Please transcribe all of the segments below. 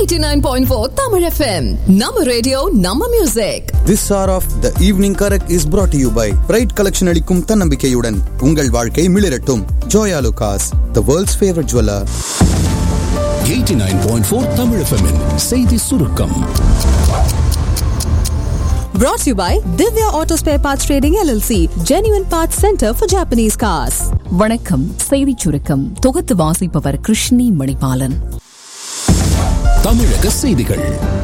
89.4 Tamil FM. Nama radio, Nama music. This hour of the evening correct is brought to you by Pride collection அளிக்கும் தன்னம்பிக்கையுடன் உங்கள் வாழ்க்கை மிளிரட்டும் Joya லுகாஸ் the world's favorite jeweler 89.4 Tamil FM -இன் செய்தி சுருக்கம் Brought to you by Divya Auto Spare Parts Trading LLC, Genuine Parts Center for Japanese Cars. வணக்கம் செய்திச் சுருக்கம் தொகுத்து வாசிப்பவர் கிருஷ்ணி மணிபாலன் தமிழக செய்திகள்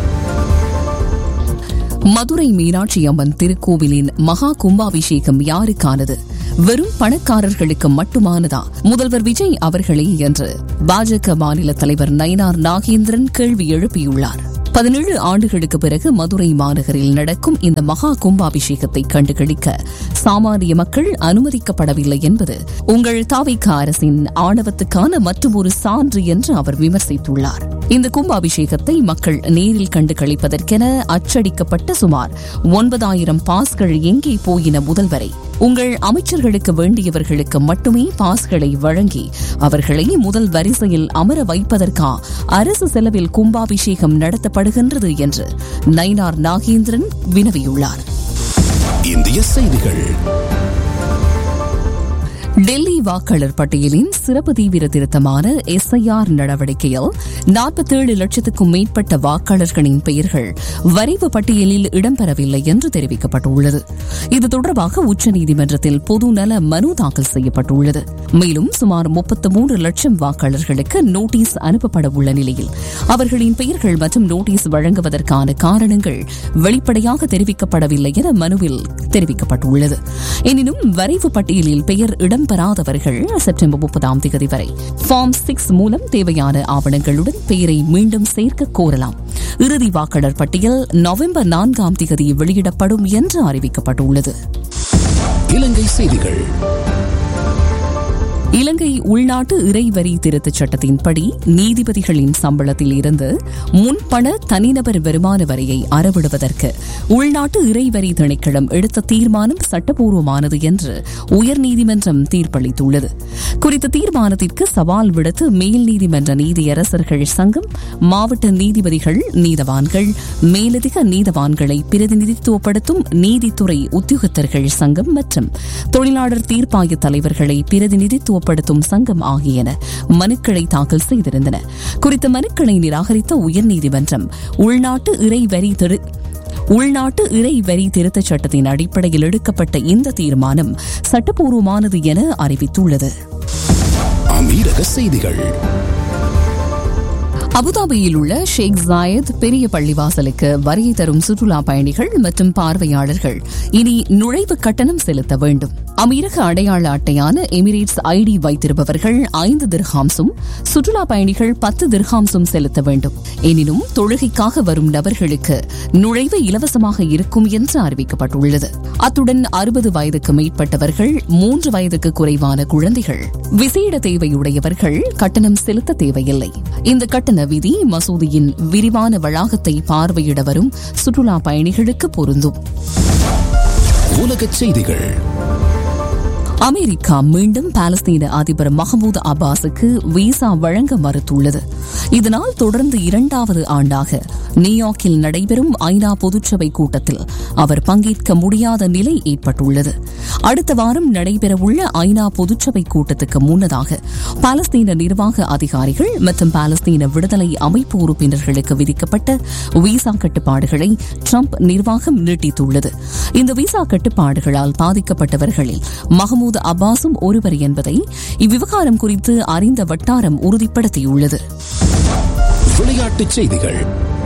மதுரை மீனாட்சி அம்மன் திருக்கோவிலின் மகா கும்பாபிஷேகம் யாருக்கானது வெறும் பணக்காரர்களுக்கு மட்டுமானதா முதல்வர் விஜய் அவர்களே என்று பாஜக மாநில தலைவர் நயினார் நாகேந்திரன் கேள்வி எழுப்பியுள்ளார் பதினேழு ஆண்டுகளுக்கு பிறகு மதுரை மாநகரில் நடக்கும் இந்த மகா கும்பாபிஷேகத்தை கண்டுகளிக்க சாமானிய மக்கள் அனுமதிக்கப்படவில்லை என்பது உங்கள் தாவிக அரசின் ஆணவத்துக்கான மற்றொரு சான்று என்று அவர் விமர்சித்துள்ளார் இந்த கும்பாபிஷேகத்தை மக்கள் நேரில் கண்டு கழிப்பதற்கென அச்சடிக்கப்பட்ட சுமார் ஒன்பதாயிரம் பாஸ்கள் எங்கே போயின முதல்வரை உங்கள் அமைச்சர்களுக்கு வேண்டியவர்களுக்கு மட்டுமே பாஸ்களை வழங்கி அவர்களை முதல் வரிசையில் அமர வைப்பதற்கா அரசு செலவில் கும்பாபிஷேகம் நடத்தப்படுகின்றது என்று நயினார் நாகேந்திரன் வினவியுள்ளார் இந்திய செய்திகள் டெல்லி வாக்காளர் பட்டியலின் சிறப்பு தீவிர திருத்தமான எஸ்ஐஆர் நடவடிக்கையில் நாற்பத்தேழு லட்சத்துக்கும் மேற்பட்ட வாக்காளர்களின் பெயர்கள் வரைவு பட்டியலில் இடம்பெறவில்லை என்று தெரிவிக்கப்பட்டுள்ளது இது தொடர்பாக உச்சநீதிமன்றத்தில் பொதுநல மனு தாக்கல் செய்யப்பட்டுள்ளது மேலும் சுமார் முப்பத்து மூன்று லட்சம் வாக்காளர்களுக்கு நோட்டீஸ் அனுப்பப்பட உள்ள நிலையில் அவர்களின் பெயர்கள் மற்றும் நோட்டீஸ் வழங்குவதற்கான காரணங்கள் வெளிப்படையாக தெரிவிக்கப்படவில்லை என மனுவில் தெரிவிக்கப்பட்டுள்ளது எனினும் வரைவு பட்டியலில் பெயர் இடம்பெறாதவர்கள் செப்டம்பர் முப்பதாம் தேதி வரை ஃபார்ம் சிக்ஸ் மூலம் தேவையான ஆவணங்களுடன் பெயரை மீண்டும் சேர்க்க கோரலாம் இறுதி வாக்காளர் பட்டியல் நவம்பர் நான்காம் தேதி வெளியிடப்படும் என்று அறிவிக்கப்பட்டுள்ளது இலங்கை செய்திகள் இலங்கை உள்நாட்டு இறைவரி திருத்தச் சட்டத்தின்படி நீதிபதிகளின் சம்பளத்தில் இருந்து முன்பண தனிநபர் வருமான வரியை அறவிடுவதற்கு உள்நாட்டு இறைவரி திணைக்களம் எடுத்த தீர்மானம் சட்டப்பூர்வமானது என்று உயர்நீதிமன்றம் தீர்ப்பளித்துள்ளது குறித்த தீர்மானத்திற்கு சவால் விடுத்து மேல் நீதிமன்ற நீதியரசர்கள் சங்கம் மாவட்ட நீதிபதிகள் நீதவான்கள் மேலதிக நீதவான்களை பிரதிநிதித்துவப்படுத்தும் நீதித்துறை உத்தியோகத்தர்கள் சங்கம் மற்றும் தொழிலாளர் தீர்ப்பாய தலைவர்களை பிரதிநிதித்துவ படுத்தும் சங்கம் ஆகியன மனுக்களை தாக்கல் செய்திருந்தன குறித்த மனுக்களை நிராகரித்த உயர்நீதிமன்றம் உள்நாட்டு இறை வரி உள்நாட்டு இறை வரி திருத்தச் சட்டத்தின் அடிப்படையில் எடுக்கப்பட்ட இந்த தீர்மானம் சட்டப்பூர்வமானது என அறிவித்துள்ளது அமீரக செய்திகள் அபுதாபியில் உள்ள ஷேக் ஜாயத் பெரிய பள்ளிவாசலுக்கு வருகை தரும் சுற்றுலா பயணிகள் மற்றும் பார்வையாளர்கள் இனி நுழைவு கட்டணம் செலுத்த வேண்டும் அமீரக அடையாள அட்டையான எமிரேட்ஸ் ஐடி வைத்திருப்பவர்கள் ஐந்து திர்ஹாம்ஸும் சுற்றுலா பயணிகள் பத்து திர்ஹாம்ஸும் செலுத்த வேண்டும் எனினும் தொழுகைக்காக வரும் நபர்களுக்கு நுழைவு இலவசமாக இருக்கும் என்று அறிவிக்கப்பட்டுள்ளது அத்துடன் அறுபது வயதுக்கு மேற்பட்டவர்கள் மூன்று வயதுக்கு குறைவான குழந்தைகள் விசேட தேவையுடையவர்கள் கட்டணம் செலுத்த தேவையில்லை இந்த கட்டண விதி மசூதியின் விரிவான வளாகத்தை பார்வையிட வரும் சுற்றுலா பயணிகளுக்கு பொருந்தும் உலகச் செய்திகள் அமெரிக்கா மீண்டும் பாலஸ்தீன அதிபர் மஹமூத் அப்பாஸுக்கு விசா வழங்க மறுத்துள்ளது இதனால் தொடர்ந்து இரண்டாவது ஆண்டாக நியூயார்க்கில் நடைபெறும் ஐநா பொதுச்சபை கூட்டத்தில் அவர் பங்கேற்க முடியாத நிலை ஏற்பட்டுள்ளது அடுத்த வாரம் நடைபெறவுள்ள ஐநா பொதுச்சபை கூட்டத்துக்கு முன்னதாக பாலஸ்தீன நிர்வாக அதிகாரிகள் மற்றும் பாலஸ்தீன விடுதலை அமைப்பு உறுப்பினர்களுக்கு விதிக்கப்பட்ட விசா கட்டுப்பாடுகளை ட்ரம்ப் நிர்வாகம் நீட்டித்துள்ளது இந்த விசா கட்டுப்பாடுகளால் பாதிக்கப்பட்டவர்களில் மஹமூத் அப்பாஸும் ஒருவர் என்பதை இவ்விவகாரம் குறித்து அறிந்த வட்டாரம் உறுதிப்படுத்தியுள்ளது விளையாட்டுச் செய்திகள்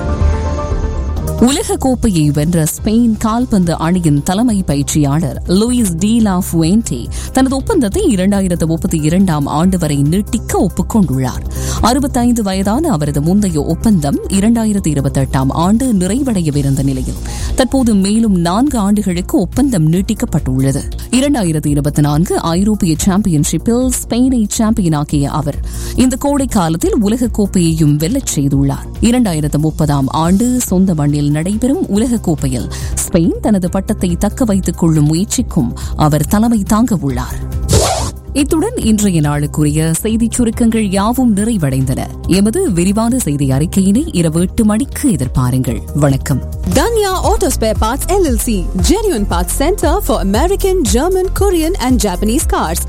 உலக கோப்பையை வென்ற ஸ்பெயின் கால்பந்து அணியின் தலைமை பயிற்சியாளர் லூயிஸ் டி லா ஃபுவேன்டே தனது ஒப்பந்தத்தை இரண்டாயிரத்து முப்பத்தி இரண்டாம் ஆண்டு வரை நீட்டிக்க ஒப்புக்கொண்டுள்ளார் அறுபத்தைந்து வயதான அவரது முந்தைய ஒப்பந்தம் இரண்டாயிரத்து இருபத்தி எட்டாம் ஆண்டு நிறைவடையவிருந்த நிலையில் தற்போது மேலும் நான்கு ஆண்டுகளுக்கு ஒப்பந்தம் நீட்டிக்கப்பட்டுள்ளது இரண்டாயிரத்து இருபத்தி நான்கு ஐரோப்பிய சாம்பியன்ஷிப்பில் ஸ்பெயினை சாம்பியனாக்கிய அவர் இந்த கோடை காலத்தில் உலக கோப்பையையும் வெல்லச் செய்துள்ளார் இரண்டாயிரத்து முப்பதாம் ஆண்டு சொந்த மண்ணில் நடைபெறும் உலக கோப்பையில் ஸ்பெயின் தனது பட்டத்தை தக்க வைத்துக் கொள்ளும் முயற்சிக்கும் அவர் தலைமை தாங்க உள்ளார் இத்துடன் இன்றைய நாளுக்குரிய செய்திச் சுருக்கங்கள் யாவும் நிறைவடைந்தன எமது விரிவான செய்தி அறிக்கையினை இரவு எட்டு மணிக்கு எதிர்பாருங்கள் வணக்கம் Danya Auto Spare Parts LLC, genuine parts center for American, German, Korean, and Japanese cars.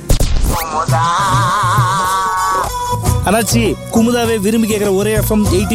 அண்ணாச்சி குமுதாவை விரும்பி கேட்குற ஒரே எஃப்எம் எயிட்டி